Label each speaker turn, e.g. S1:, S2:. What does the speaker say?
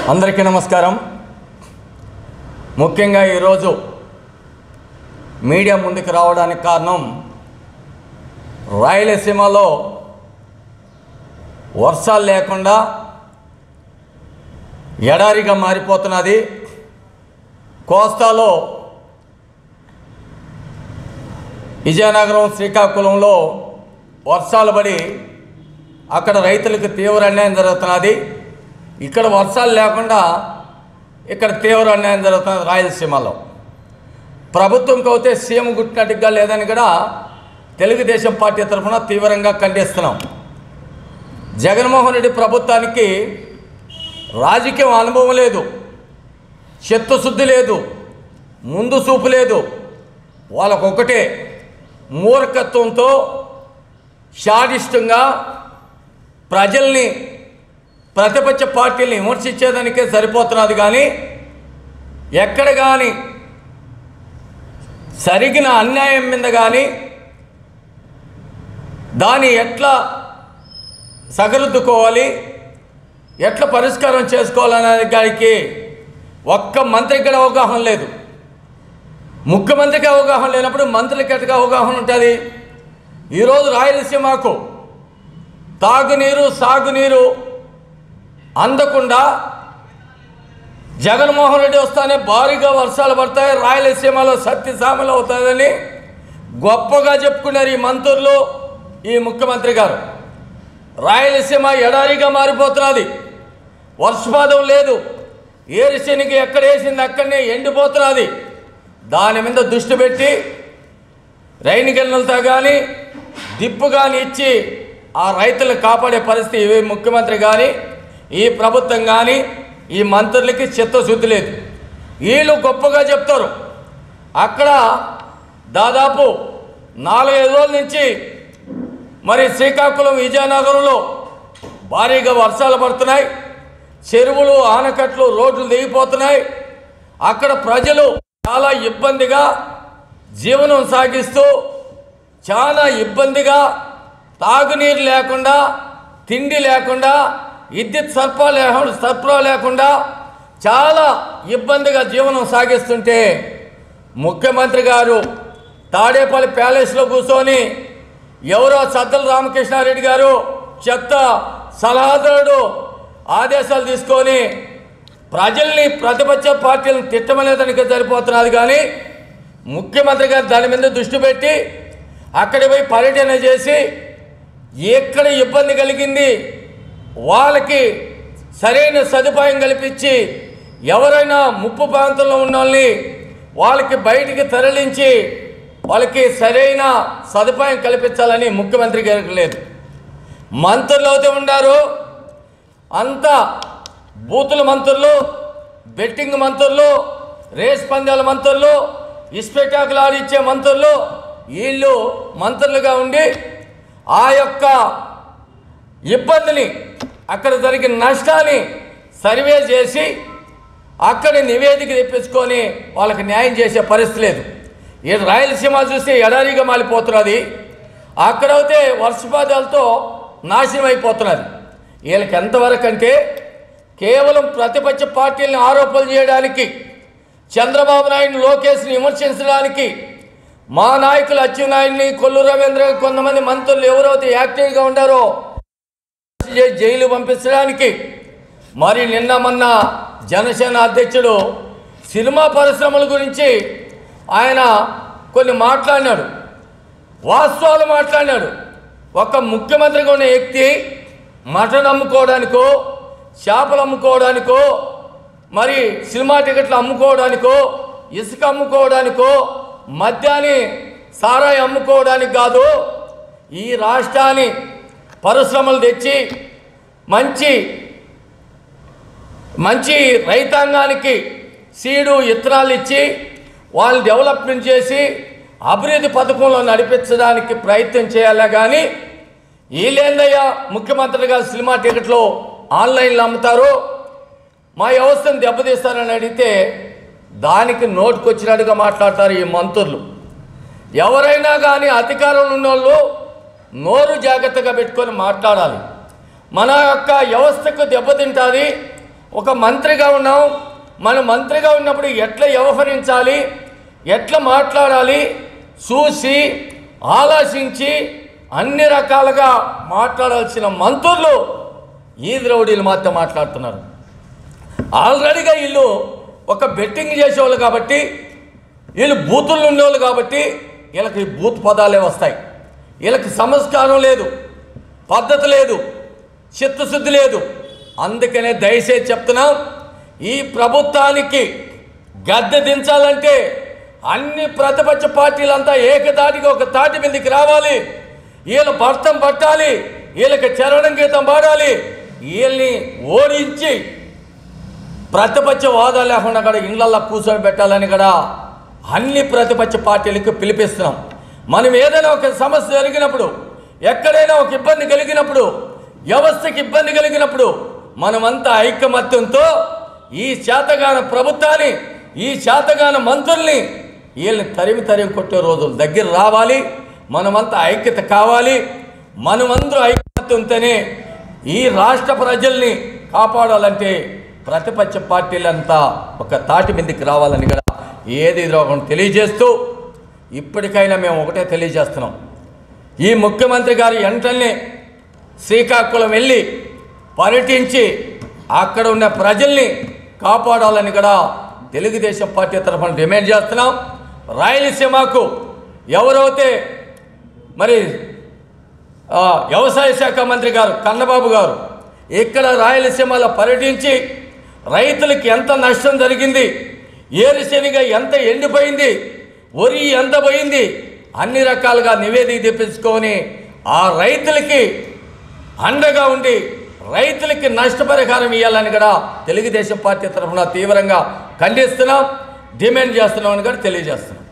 S1: అందరికీ నమస్కారం ముఖ్యంగా ఈరోజు మీడియా ముందుకు రావడానికి కారణం రాయలసీమలో వర్షాలు లేకుండా ఎడారిగా మారిపోతున్నది కోస్తాలో విజయనగరం శ్రీకాకుళంలో వర్షాలు పడి అక్కడ రైతులకు తీవ్ర అన్యాయం జరుగుతున్నది ఇక్కడ వర్షాలు లేకుండా ఇక్కడ తీవ్ర అన్యాయం జరుగుతున్నది రాయలసీమలో ప్రభుత్వంకి అయితే సీఎం గుట్టినట్టుగా లేదని కూడా తెలుగుదేశం పార్టీ తరఫున తీవ్రంగా ఖండిస్తున్నాం జగన్మోహన్ రెడ్డి ప్రభుత్వానికి రాజకీయం అనుభవం లేదు చిత్తశుద్ధి లేదు ముందు చూపు లేదు వాళ్ళకొకటే మూర్ఖత్వంతో షాడిష్టంగా ప్రజల్ని ప్రతిపక్ష పార్టీల్ని విమర్శించేదానికే సరిపోతున్నది కానీ ఎక్కడ కానీ సరిగిన అన్యాయం మీద కానీ దాన్ని ఎట్లా సగరుద్దుకోవాలి ఎట్లా పరిష్కారం చేసుకోవాలనే దానికి ఒక్క మంత్రికి కూడా అవగాహన లేదు ముఖ్యమంత్రికి అవగాహన లేనప్పుడు మంత్రులకి ఎట్లా అవగాహన ఉంటుంది ఈరోజు రాయలసీమకు తాగునీరు సాగునీరు అందకుండా జగన్మోహన్ రెడ్డి వస్తానే భారీగా వర్షాలు పడతాయి రాయలసీమలో సత్యసామలు అవుతుందని గొప్పగా చెప్పుకున్నారు ఈ మంత్రులు ఈ ముఖ్యమంత్రి గారు రాయలసీమ ఎడారిగా మారిపోతున్నది వర్షపాతం లేదు ఏరుశనికి ఎక్కడ వేసింది అక్కడనే ఎండిపోతున్నది దాని మీద దృష్టి పెట్టి రైన్ గన్నులతో కానీ దిప్పు కానీ ఇచ్చి ఆ రైతులను కాపాడే పరిస్థితి ఈ ముఖ్యమంత్రి కానీ ఈ ప్రభుత్వం కానీ ఈ మంత్రులకి చిత్తశుద్ధి లేదు వీళ్ళు గొప్పగా చెప్తారు అక్కడ దాదాపు నాలుగైదు రోజుల నుంచి మరి శ్రీకాకుళం విజయనగరంలో భారీగా వర్షాలు పడుతున్నాయి చెరువులు ఆనకట్లు రోడ్లు దిగిపోతున్నాయి అక్కడ ప్రజలు చాలా ఇబ్బందిగా జీవనం సాగిస్తూ చాలా ఇబ్బందిగా తాగునీరు లేకుండా తిండి లేకుండా విద్యుత్ సరఫరా లేకుండా సరఫరా లేకుండా చాలా ఇబ్బందిగా జీవనం సాగిస్తుంటే ముఖ్యమంత్రి గారు తాడేపల్లి ప్యాలెస్లో కూర్చొని ఎవరో సద్దల రామకృష్ణారెడ్డి గారు చెత్త సలహాదారుడు ఆదేశాలు తీసుకొని ప్రజల్ని ప్రతిపక్ష పార్టీలను తిట్టమనేదానికి సరిపోతున్నది కానీ ముఖ్యమంత్రి గారు దాని మీద దృష్టి పెట్టి అక్కడికి పోయి పర్యటన చేసి ఎక్కడ ఇబ్బంది కలిగింది వాళ్ళకి సరైన సదుపాయం కల్పించి ఎవరైనా ముప్పు ప్రాంతంలో ఉన్న వాళ్ళని వాళ్ళకి బయటికి తరలించి వాళ్ళకి సరైన సదుపాయం కల్పించాలని ముఖ్యమంత్రి గారికి లేదు మంత్రులు అయితే ఉన్నారు అంతా బూతుల మంత్రులు బెట్టింగ్ మంత్రులు రేస్ పందాల మంత్రులు ఇస్పెటాకులు ఆడిచ్చే మంత్రులు వీళ్ళు మంత్రులుగా ఉండి ఆ యొక్క ఇబ్బందిని అక్కడ జరిగిన నష్టాన్ని సర్వే చేసి అక్కడ నివేదిక తెప్పించుకొని వాళ్ళకి న్యాయం చేసే పరిస్థితి లేదు ఈ రాయలసీమ చూస్తే ఎడారిగా మాలిపోతున్నది అక్కడైతే వర్షపాతాలతో నాశనం అయిపోతున్నది వీళ్ళకి ఎంతవరకు అంటే కేవలం ప్రతిపక్ష పార్టీలను ఆరోపణలు చేయడానికి చంద్రబాబు నాయుడు లోకేష్ని విమర్శించడానికి మా నాయకులు అచ్చెన్నాయుడిని కొల్లు రవీంద్ర కొంతమంది మంత్రులు ఎవరైతే యాక్టివ్గా ఉండారో జై- జైలు పంపించడానికి మరి నిన్న మొన్న జనసేన అధ్యక్షుడు సినిమా పరిశ్రమల గురించి ఆయన కొన్ని మాట్లాడినాడు వాస్తవాలు మాట్లాడినాడు ఒక ముఖ్యమంత్రిగా ఉన్న వ్యక్తి మటన్ అమ్ముకోవడానికో చేపలు అమ్ముకోవడానికో మరి సినిమా టికెట్లు అమ్ముకోవడానికో ఇసుక అమ్ముకోవడానికో మద్యాన్ని సారాయి అమ్ముకోవడానికి కాదు ఈ రాష్ట్రాన్ని పరిశ్రమలు తెచ్చి మంచి మంచి రైతాంగానికి సీడు ఇత్తనాలు ఇచ్చి వాళ్ళు డెవలప్మెంట్ చేసి అభివృద్ధి పథకంలో నడిపించడానికి ప్రయత్నం చేయాలా కానీ వీళ్ళేందయ్యా ముఖ్యమంత్రిగా సినిమా టికెట్లు ఆన్లైన్లో అమ్ముతారు మా వ్యవస్థను దెబ్బతీస్తారని అడిగితే దానికి నోటుకొచ్చినట్టుగా మాట్లాడతారు ఈ మంత్రులు ఎవరైనా కానీ అధికారంలో ఉన్నోళ్ళు నోరు జాగ్రత్తగా పెట్టుకొని మాట్లాడాలి మన యొక్క వ్యవస్థకు దెబ్బతింటుంది ఒక మంత్రిగా ఉన్నాం మనం మంత్రిగా ఉన్నప్పుడు ఎట్లా వ్యవహరించాలి ఎట్లా మాట్లాడాలి చూసి ఆలోచించి అన్ని రకాలుగా మాట్లాడాల్సిన మంత్రులు ఈ ద్రౌడీలు మాత్రం మాట్లాడుతున్నారు ఆల్రెడీగా వీళ్ళు ఒక బెట్టింగ్ చేసేవాళ్ళు కాబట్టి వీళ్ళు బూతులు ఉండేవాళ్ళు కాబట్టి వీళ్ళకి ఈ బూత్ పదాలే వస్తాయి వీళ్ళకి సంస్కారం లేదు పద్ధతి లేదు చిత్తశుద్ధి లేదు అందుకనే దయచేసి చెప్తున్నాం ఈ ప్రభుత్వానికి గద్దె దించాలంటే అన్ని ప్రతిపక్ష పార్టీలంతా ఏకదాటిగా ఒక తాటి మీదకి రావాలి వీళ్ళ భర్తం పట్టాలి వీళ్ళకి చరణం గీతం పాడాలి వీళ్ళని ఓడించి ప్రతిపక్ష హోదా లేకుండా కూడా ఇళ్లల్లో కూర్చొని పెట్టాలని కూడా అన్ని ప్రతిపక్ష పార్టీలకు పిలిపిస్తున్నాం మనం ఏదైనా ఒక సమస్య జరిగినప్పుడు ఎక్కడైనా ఒక ఇబ్బంది కలిగినప్పుడు వ్యవస్థకి ఇబ్బంది కలిగినప్పుడు మనమంతా ఐకమత్యంతో ఈ శాతగాన ప్రభుత్వాన్ని ఈ శాతగాన మంత్రుల్ని వీళ్ళని తరిమి తరిమి కొట్టే రోజులు దగ్గర రావాలి మనమంతా ఐక్యత కావాలి మనమందరూ ఐకమత్యంతోనే ఈ రాష్ట్ర ప్రజల్ని కాపాడాలంటే ప్రతిపక్ష పార్టీలంతా ఒక తాటి మీదకి రావాలని కూడా ఏది రోగం తెలియజేస్తూ ఇప్పటికైనా మేము ఒకటే తెలియజేస్తున్నాం ఈ ముఖ్యమంత్రి గారు వెంటనే శ్రీకాకుళం వెళ్ళి పర్యటించి అక్కడ ఉన్న ప్రజల్ని కాపాడాలని కూడా తెలుగుదేశం పార్టీ తరఫున డిమాండ్ చేస్తున్నాం రాయలసీమకు ఎవరైతే మరి ఆ, వ్యవసాయ శాఖ మంత్రి గారు కన్నబాబు గారు ఇక్కడ రాయలసీమలో పర్యటించి రైతులకి ఎంత నష్టం జరిగింది ఏరుశనిగ ఎంత ఎండిపోయింది వరి ఎంత పోయింది అన్ని రకాలుగా నివేదిక తెప్పించుకొని ఆ రైతులకి అండగా ఉండి రైతులకి నష్టపరిహారం ఇవ్వాలని కూడా తెలుగుదేశం పార్టీ తరఫున తీవ్రంగా ఖండిస్తున్నాం డిమాండ్ చేస్తున్నామని కూడా తెలియజేస్తున్నాం